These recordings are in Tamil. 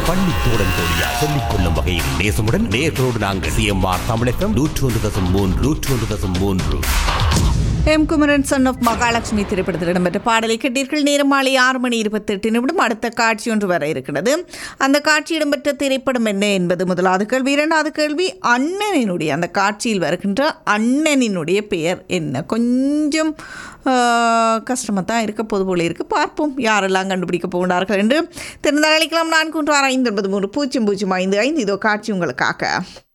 பள்ளி தோழன் தோழியா சொல்லிக் கொள்ளும் வகையில் நேசமுடன் நேர்களோடு நாங்கள் சிஎம்ஆர் தமிழகம் நூற்று ஒன்று தசம் மூன்று நூற்று ஒன்று தசம் மூன்று M Kumaran son of Mahalakshmi திரைப்படத்தில் இடம்பெற்ற பாடலை கேட்டீர்கள் நேரம் மாலை ஆறு மணி இருபத்தெட்டு நிமிடம் அடுத்த காட்சி ஒன்று வர இருக்கிறது அந்த காட்சி இடம்பெற்ற திரைப்படம் என்ன என்பது முதலாவது கேள்வி இரண்டாவது கேள்வி அண்ணனினுடைய அந்த காட்சியில் வருகின்ற அண்ணனினுடைய பெயர் என்ன கொஞ்சம் கஷ்டமாக தான் இருக்க போது போல இருக்குது பார்ப்போம் யாரெல்லாம் கண்டுபிடிக்க போகிறார்கள் என்று தெரிந்தால் அழைக்கலாம் நான்கு ஒன்று ஆறு ஐந்து ஒன்பது மூணு பூஜ்ஜியம் பூஜ்ஜியம் ஐந்து ஐந்து இதோ காட்சி உங்களுக்காக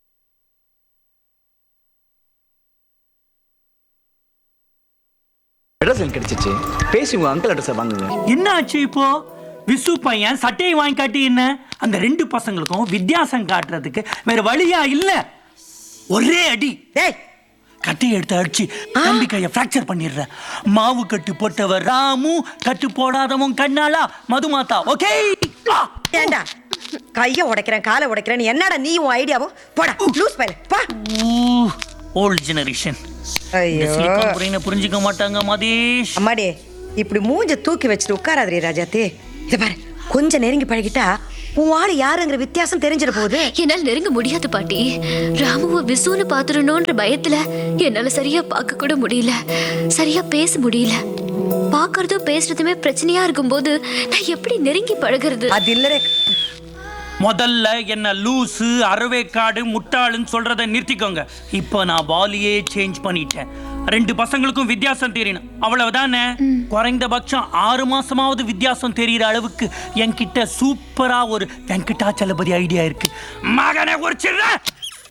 அட்ரஸ் எனக்கு கிடைச்சிச்சு பேசி உங்க அங்கிள் அட்ரஸை வாங்குங்க என்ன ஆச்சு இப்போ விசு பையன் சட்டையை வாங்கி காட்டி என்ன அந்த ரெண்டு பசங்களுக்கும் வித்தியாசம் காட்டுறதுக்கு வேற வழியா இல்ல ஒரே அடி டேய் கட்டையை எடுத்து அடிச்சு தம்பி கையை ஃப்ராக்சர் பண்ணிடுறேன் மாவு கட்டு போட்டவர் ராமு கட்டு போடாதவன் கண்ணாலா மதுமாதா ஓகே ஏண்டா கைய உடைக்கிறேன் காலை உடைக்கிறேன் என்னடா நீ உன் ஐடியாவும் போடா லூஸ் பைல பா ஓல்ட் ஜெனரேஷன் ஐயோ புரியுன புரிஞ்சுக்க மாட்டாங்க மதேஷ் அம்மாடி இப்படி மூஞ்ச தூக்கி வச்சுட்டு உட்காராதே ராஜாத்தே இத பாரு கொஞ்சம் நெருங்கி பழகிட்டா உன் ஆளு யாருங்கிற வித்தியாசம் தெரிஞ்சிட போகுது என்னால் நெருங்க முடியாது பாட்டி ராமுவ விசுன்னு பாத்துடணும்ன்ற பயத்துல என்னால சரியா பார்க்க கூட முடியல சரியா பேச முடியல பார்க்கறதும் பேசுறதுமே பிரச்சனையா இருக்கும்போது நான் எப்படி நெருங்கி பழகிறது அது இல்லரே முதல்ல என்ன லூசு அறவேக்காடு முட்டாளுன்னு சொல்றத நிறுத்திக்கோங்க இப்போ நான் பாலியே சேஞ்ச் பண்ணிட்டேன் ரெண்டு பசங்களுக்கும் வித்தியாசம் தெரியணும் அவ்வளவுதானே குறைந்தபட்சம் ஆறு மாசமாவது வித்தியாசம் தெரியற அளவுக்கு என்கிட்ட சூப்பரா ஒரு வெங்கடாச்சலபதி ஐடியா இருக்கு மகனை ஒரு சின்ன